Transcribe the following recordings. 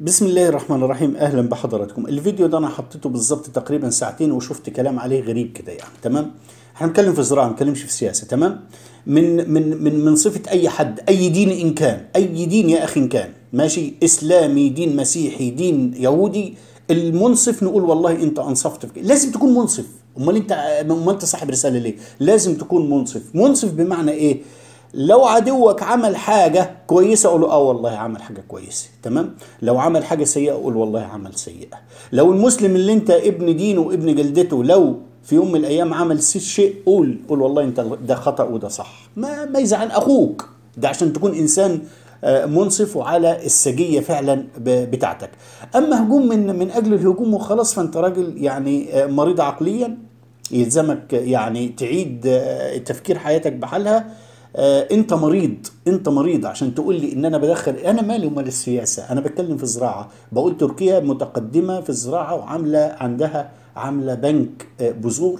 بسم الله الرحمن الرحيم اهلا بحضراتكم الفيديو ده انا حطيته بالظبط تقريبا ساعتين وشفت كلام عليه غريب كده يعني تمام احنا بنتكلم في زراعه ما بنتكلمش في سياسه تمام من من من من صفه اي حد اي دين ان كان اي دين يا اخي ان كان ماشي اسلامي دين مسيحي دين يهودي المنصف نقول والله انت انصفت في كده. لازم تكون منصف امال انت امال انت صاحب رساله ليه لازم تكون منصف منصف بمعنى ايه لو عدوك عمل حاجة كويسة أقول له آه والله عمل حاجة كويسة تمام لو عمل حاجة سيئة أقول والله عمل سيئة لو المسلم اللي أنت ابن دينه وابن جلدته لو في يوم من الأيام عمل شيء قول قول والله أنت ده خطأ وده صح ما ما يزعل أخوك ده عشان تكون إنسان آه، منصف وعلى السجية فعلا ب- بتاعتك أما هجوم من من أجل الهجوم وخلاص فأنت راجل يعني آه، مريض عقليا يلزمك يعني تعيد آه، تفكير حياتك بحالها آه، انت مريض انت مريض عشان تقول لي ان انا بدخل انا مالي ومال السياسه انا بتكلم في الزراعه بقول تركيا متقدمه في الزراعه وعامله عندها عامله بنك آه، بذور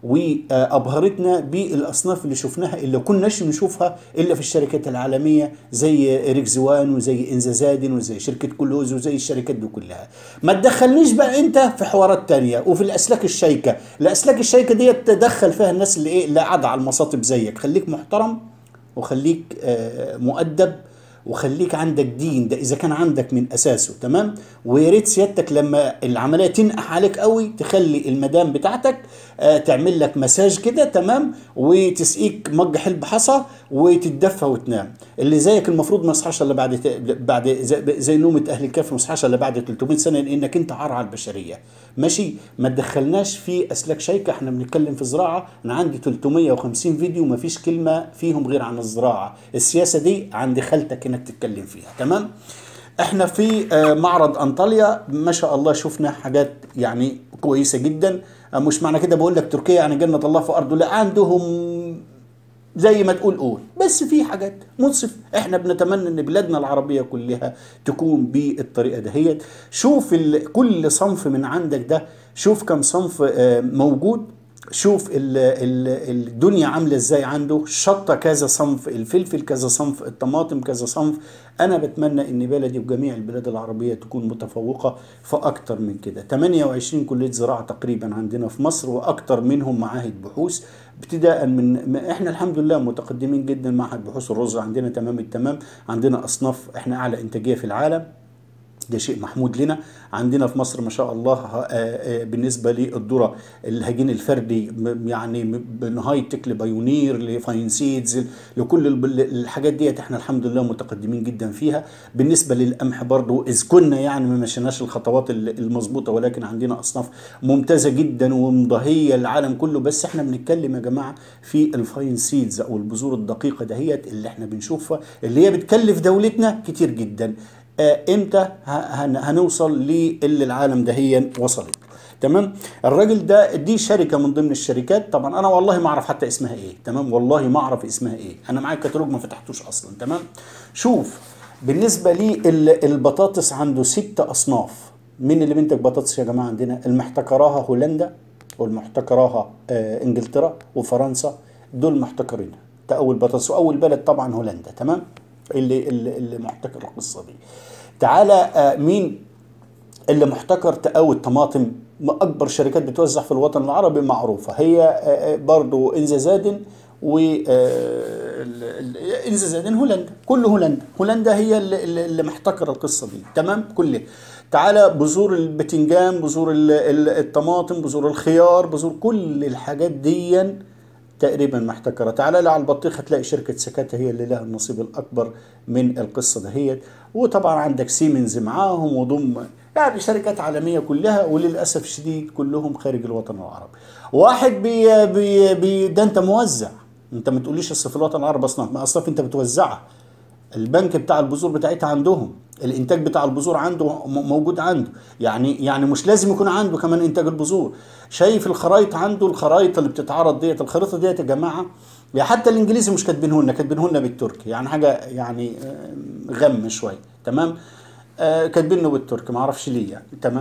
وابهرتنا بالاصناف اللي شفناها اللي كناش نشوفها الا في الشركات العالميه زي ريكزوان وزي انزازادن وزي شركه كلوز وزي الشركات دي كلها ما تدخلنيش بقى انت في حوارات تانية وفي الاسلاك الشيكه الاسلاك الشيكه دي تدخل فيها الناس اللي ايه اللي قاعده على المصاطب زيك خليك محترم وخليك آه، مؤدب وخليك عندك دين ده اذا كان عندك من اساسه تمام ويا ريت سيادتك لما العمليه تنقح عليك قوي تخلي المدام بتاعتك آه، تعمل لك مساج كده تمام وتسقيك مج حلب حصى وتتدفى وتنام اللي زيك المفروض ما يصحاش الا بعد بعد زي, زي نومه اهل الكهف ما يصحاش الا بعد 300 سنه لانك انت عار على البشريه ماشي ما تدخلناش في اسلاك شيكه احنا بنتكلم في زراعه انا عندي 350 فيديو ما فيش كلمه فيهم غير عن الزراعه السياسه دي عند خالتك انك تتكلم فيها تمام احنا في آه، معرض انطاليا ما شاء الله شفنا حاجات يعني كويسه جدا آه، مش معنى كده بقول لك تركيا يعني جنه الله في ارضه لا عندهم زي ما تقول قول بس في حاجات منصف احنا بنتمنى ان بلادنا العربيه كلها تكون بالطريقه دهيت شوف ال... كل صنف من عندك ده شوف كم صنف آه، موجود شوف ال ال الدنيا عامله ازاي عنده شطه كذا صنف الفلفل كذا صنف الطماطم كذا صنف انا بتمنى ان بلدي وجميع البلاد العربيه تكون متفوقه في اكتر من كده 28 كليه زراعه تقريبا عندنا في مصر واكتر منهم معاهد بحوث ابتداء من ما احنا الحمد لله متقدمين جدا معهد بحوث الرز عندنا تمام التمام عندنا اصناف احنا اعلى انتاجيه في العالم ده شيء محمود لنا عندنا في مصر ما شاء الله آه، آه، بالنسبة للذرة الهجين الفردي م- يعني م- من هاي تك لبايونير لفاين سيدز لكل الب- الحاجات ديت احنا الحمد لله متقدمين جدا فيها بالنسبة للقمح برضو إذ كنا يعني ما مشيناش الخطوات ال- المظبوطة ولكن عندنا أصناف ممتازة جدا ومضاهية العالم كله بس احنا بنتكلم يا جماعة في الفاين سيدز أو البذور الدقيقة دهيت اللي احنا بنشوفها اللي هي بتكلف دولتنا كتير جدا آه، امتى ه- هن- هنوصل للي العالم دهيا وصلت تمام الراجل ده دي شركه من ضمن الشركات طبعا انا والله ما اعرف حتى اسمها ايه تمام والله ما اعرف اسمها ايه انا معايا الكتالوج ما فتحتوش اصلا تمام شوف بالنسبه لي ال- البطاطس عنده ست اصناف مين اللي بينتج بطاطس يا جماعه عندنا المحتكراها هولندا والمحتكراها آه انجلترا وفرنسا دول محتكرينها ده اول بطاطس واول بلد طبعا هولندا تمام اللي اللي, اللي محتكر القصه دي تعالى آه، مين اللي محتكر تقوي الطماطم ما اكبر شركات بتوزع في الوطن العربي معروفه هي آه، آه، برضو انزازادن و آه، ال- ال- انزازادن هولندا كل هولندا هولندا هي اللي, اللي اللي محتكره القصه دي تمام كله تعالى بذور البتنجان بذور ال- ال- الطماطم بذور الخيار بذور كل الحاجات دي تقريبا محتكرة تعال على البطيخ هتلاقي شركة سكاتة هي اللي لها النصيب الأكبر من القصة دهيت وطبعا عندك سيمنز معاهم وضم يعني شركات عالمية كلها وللأسف الشديد كلهم خارج الوطن العربي واحد بي بي بي ده أنت موزع أنت ما تقوليش أصل في الوطن العربي أصناف ما أصناف أنت بتوزعها البنك بتاع البذور بتاعتها عندهم الانتاج بتاع البذور عنده م- موجود عنده يعني يعني مش لازم يكون عنده كمان انتاج البذور شايف الخرايط عنده الخرايط اللي بتتعرض ديت الخريطه ديت يا جماعه يا حتى الانجليزي مش كاتبينه لنا كاتبينه لنا بالتركي يعني حاجه يعني آه، غم شويه تمام آه، كاتبينه بالتركي ما اعرفش ليه يعني تمام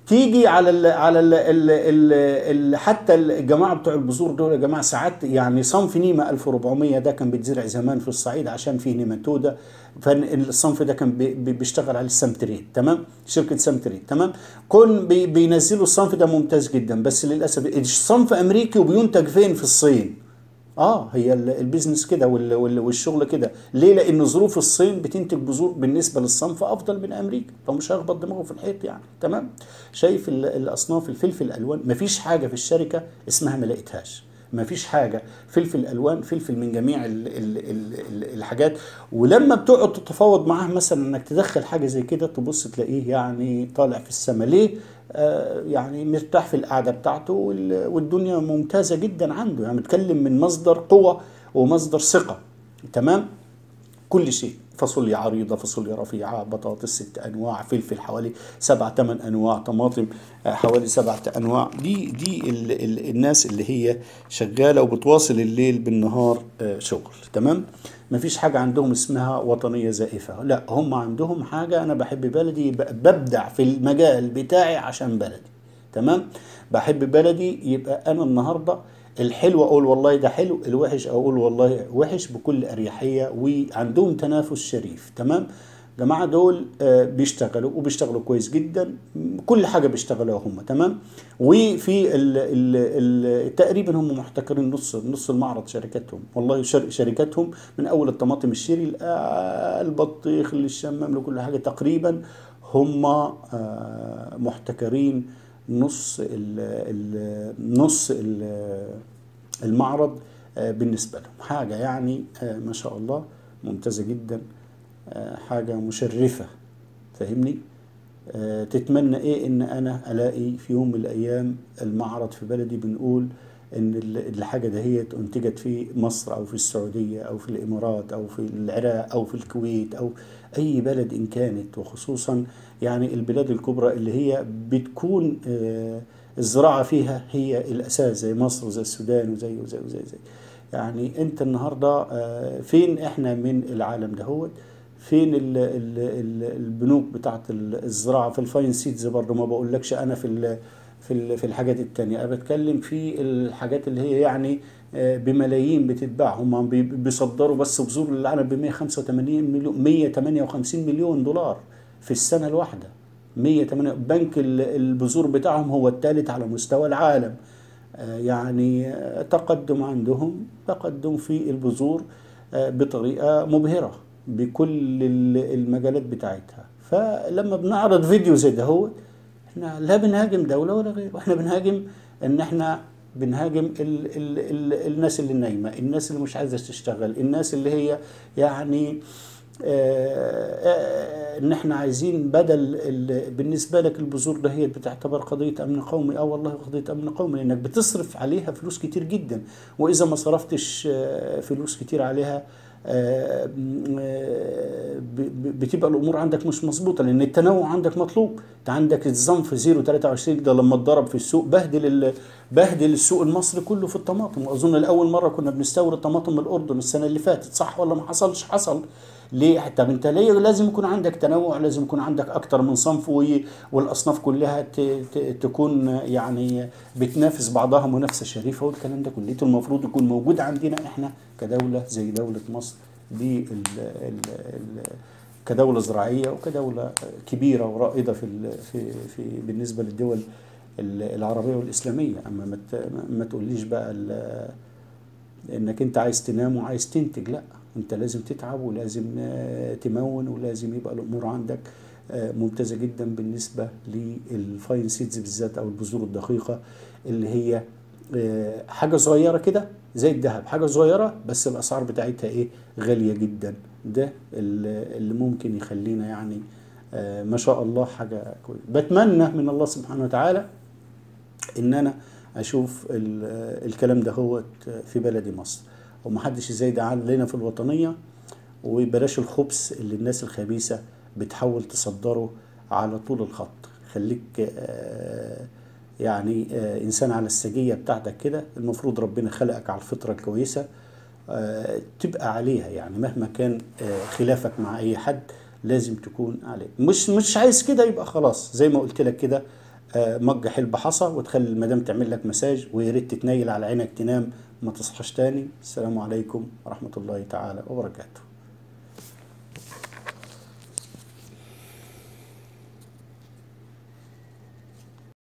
تيجي على ال على ال ال ال ال حتى الجماعه بتوع البذور دول يا جماعه ساعات يعني صنف نيمه 1400 ده كان بيتزرع زمان في الصعيد عشان فيه نيماتوده فالصنف ده كان بي- بي- بيشتغل عليه السمتريت تمام شركه سمتريت تمام كون بي بينزلوا الصنف ده ممتاز جدا بس للاسف الصنف امريكي وبينتج فين في الصين اه هي ال- البيزنس كده وال- وال- والشغل كده ليه لان ظروف الصين بتنتج بذور بالنسبه للصنف افضل من امريكا فمش هيخبط دماغه في الحيط يعني تمام شايف ال- الاصناف الفلفل الالوان مفيش حاجه في الشركه اسمها ما لقيتهاش مفيش حاجه فلفل الوان فلفل من جميع ال ال ال ال الحاجات ولما بتقعد تتفاوض معاه مثلا انك تدخل حاجه زي كده تبص تلاقيه يعني طالع في السماء ليه آه يعني مرتاح في القعده بتاعته وال- والدنيا ممتازه جدا عنده يعني بتكلم من مصدر قوه ومصدر ثقه تمام كل شيء فاصوليا عريضة فاصوليا رفيعة بطاطس ست أنواع فلفل حوالي سبعة ثمان أنواع طماطم آه، حوالي سبعة أنواع دي دي ال ال الناس اللي هي شغالة وبتواصل الليل بالنهار آه، شغل تمام مفيش حاجة عندهم اسمها وطنية زائفة لا هم عندهم حاجة أنا بحب بلدي ب- ببدع في المجال بتاعي عشان بلدي تمام بحب بلدي يبقى أنا النهاردة الحلو اقول والله ده حلو الوحش اقول والله وحش بكل اريحيه وعندهم تنافس شريف تمام جماعه دول آه، بيشتغلوا وبيشتغلوا كويس جدا م- كل حاجه بيشتغلوها هم تمام وفي ال ال ال تقريبا هم محتكرين نص نص المعرض شركتهم والله شر شركتهم من اول الطماطم الشيري آه، البطيخ للشمام لكل حاجه تقريبا هم آه، محتكرين نص ال ال نص ال المعرض آه، بالنسبة لهم حاجة يعني آه، ما شاء الله ممتازة جدا آه، حاجة مشرفة فاهمني آه، تتمنى ايه ان انا الاقي في يوم من الايام المعرض في بلدي بنقول ان ال- الحاجه دهيت انتجت في مصر او في السعوديه او في الامارات او في العراق او في الكويت او اي بلد ان كانت وخصوصا يعني البلاد الكبرى اللي هي بتكون آه، الزراعه فيها هي الاساس زي مصر وزي السودان وزي وزي وزي, وزي. يعني انت النهارده آه، فين احنا من العالم دهوت فين ال ال ال البنوك بتاعت ال- الزراعه في الفاين سيدز برضه ما بقولكش انا في ال في ال في الحاجات التانية انا بتكلم في الحاجات اللي هي يعني آه، بملايين بتتباع هم بي- بيصدروا بس بذور للعنب ب 185 مليون 158 مليون دولار في السنه الواحده 108 بنك ال- البذور بتاعهم هو الثالث على مستوى العالم آه، يعني آه، تقدم عندهم تقدم في البذور آه، بطريقة مبهرة بكل ال- المجالات بتاعتها فلما بنعرض فيديو زي ده هو احنا لا بنهاجم دولة ولا غيره احنا بنهاجم ان احنا بنهاجم ال ال ال الناس اللي نايمة الناس اللي مش عايزة تشتغل الناس اللي هي يعني آه، آه، ان احنا عايزين بدل ال- بالنسبه لك البذور ده هي بتعتبر قضيه امن قومي اه والله قضيه امن قومي لانك بتصرف عليها فلوس كتير جدا واذا ما صرفتش آه، فلوس كتير عليها آه، م- آه، ب- ب- بتبقى الامور عندك مش مظبوطه لان التنوع عندك مطلوب انت عندك الصنف 023 ده لما اتضرب في السوق بهدل ال- بهدل السوق المصري كله في الطماطم واظن الاول مره كنا بنستورد طماطم من الاردن السنه اللي فاتت صح ولا ما حصلش حصل ليه حتى انت ليه لازم يكون عندك تنوع لازم يكون عندك اكتر من صنف و- والاصناف كلها ت- ت- تكون يعني بتنافس بعضها منافسه شريفه والكلام ده كله المفروض يكون موجود عندنا احنا كدوله زي دوله مصر دي ال ال ال كدوله زراعيه وكدوله كبيره ورائده في ال- في في بالنسبه للدول ال- العربيه والاسلاميه اما ما ت- ما تقوليش بقى ال- انك انت عايز تنام وعايز تنتج لا انت لازم تتعب ولازم آه، تمون ولازم يبقى الامور عندك آه، ممتازه جدا بالنسبه للفاين سيدز بالذات او البذور الدقيقه اللي هي آه، حاجه صغيره كده زي الذهب حاجه صغيره بس الاسعار بتاعتها ايه غاليه جدا ده اللي اللي ممكن يخلينا يعني آه، ما شاء الله حاجه كويسه بتمنى من الله سبحانه وتعالى ان انا اشوف ال- الكلام ده هو في بلدي مصر ومحدش ازاي ده علينا في الوطنيه وبلاش الخبث اللي الناس الخبيثه بتحاول تصدره على طول الخط خليك آه، يعني آه، انسان على السجيه بتاعتك كده المفروض ربنا خلقك على الفطره الكويسه آه، تبقى عليها يعني مهما كان آه، خلافك مع اي حد لازم تكون عليه مش مش عايز كده يبقى خلاص زي ما قلت لك كده آه، مج حلبة حصى وتخلي المدام تعمل لك مساج ويا ريت تتنيل على عينك تنام ما تصحاش تاني السلام عليكم ورحمة الله تعالى وبركاته